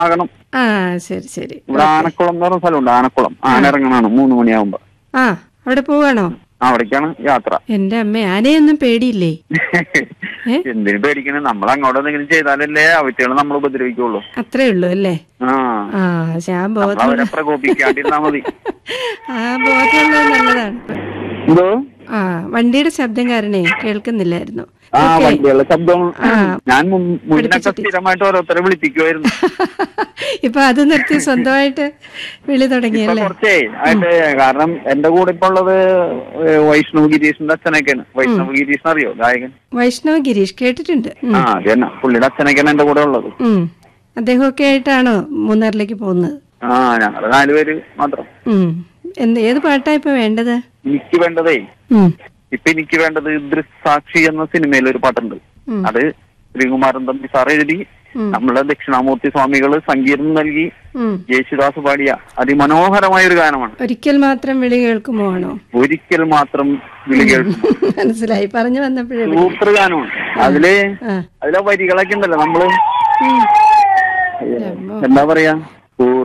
ആകണം ആ ശരി ശരി ഇവിടെ ആനക്കുളം എന്ന് പറഞ്ഞ സ്ഥലമുണ്ട് ആനക്കുളം ആന ഇറങ്ങണാണ് മൂന്ന് മണിയാവുമ്പോ ആ അവിടെ പോവാണോ അവിടേക്കാണ് യാത്ര എന്റെ അമ്മ ആനയൊന്നും പേടിയില്ലേ ഏ? എന്തിനു പേടിക്കണേ നമ്മൾ അങ്ങോട്ട് എന്തെങ്കിലും ചെയ്താലല്ലേ അവറ്റകൾ നമ്മൾ ഉപദ്രവിക്കുള്ളൂ അത്രേ ഉള്ളൂ അല്ലേ ആ ആ പക്ഷെ ആ നമ്മൾ ബോധം അവരെ പ്രകോപിക്കാണ്ടിരുന്നാ മതി ആ ബോധമുള്ളത് നല്ലതാണ് എന്തോ ആ വണ്ടിയുടെ ശബ്ദം കാരണേ കേൾക്കുന്നില്ലായിരുന്നു ആ ഓക്കേ. വണ്ടികളുടെ ശബ്ദം ആ. ഞാൻ മുൻ- മുന്നൊക്കെ പഠിപ്പിച്ചിട്ട്. സ്ഥിരമായിട്ട് ഓരോരുത്തരെ വിളിപ്പിക്കുമായിരുന്നു ഇപ്പൊ അത് നിർത്തി സ്വന്തമായിട്ട് വിളി ഇപ്പൊ തുടങ്ങിയല്ലേ കുറച്ചേ ആയിട്ട് കാരണം എന്റെ കൂടെ ഇപ്പൊ ഉള്ളത് ഏ, വൈഷ്ണവ് ഗിരീഷിന്റെ അച്ഛനൊക്കെയാണ് വൈഷ്ണവ് ഗിരീഷിന് അറിയോ ഗായകൻ വൈഷ്ണവ് ഗിരീഷ് കേട്ടിട്ടുണ്ട് ഉം. ആ അത് തന്നെ പുള്ളിയുടെ അച്ഛനൊക്കെയാണ് എന്റെ കൂടെ ഉള്ളത് ഉം. അദ്ദേഹമൊക്കെ ആയിട്ടാണോ മൂന്നാറിലേക്ക് പോകുന്നത് ആ ഞങ്ങള് നാലുപേര് മാത്രം ഉം. എന്ത് ഏത് പാട്ടാ ഇപ്പൊ വേണ്ടത് എനിക്ക് വേണ്ടതേ ഉം. ഇപ്പൊ എനിക്ക് വേണ്ടത് ദൃക്സാക്ഷി എന്ന സിനിമയിൽ ഒരു പാട്ടുണ്ട് ഉം. അത് ശ്രീകുമാരൻ തമ്പി സാർ എഴുതി ഉം. നമ്മളെ ദക്ഷിണാമൂർത്തി സ്വാമികള് സംഗീതം നൽകി ഉം. യേശുദാസ് പാടിയ അതിമനോഹരമായ ഒരു ഗാനമാണ് ഒരിക്കൽ മാത്രം വിളി കേൾക്കുമോ ആണോ ഒരിക്കൽ മാത്രം വിളി കേൾക്കും മനസ്സിലായി പറഞ്ഞു വന്നപ്പോഴേ വിളി. സൂപ്പർ ഗാനമാണ് അതില് ആ അതിലെ വരികളൊക്കെ ഉണ്ടല്ലോ നമ്മള് ഉം. എന്താ പറയാ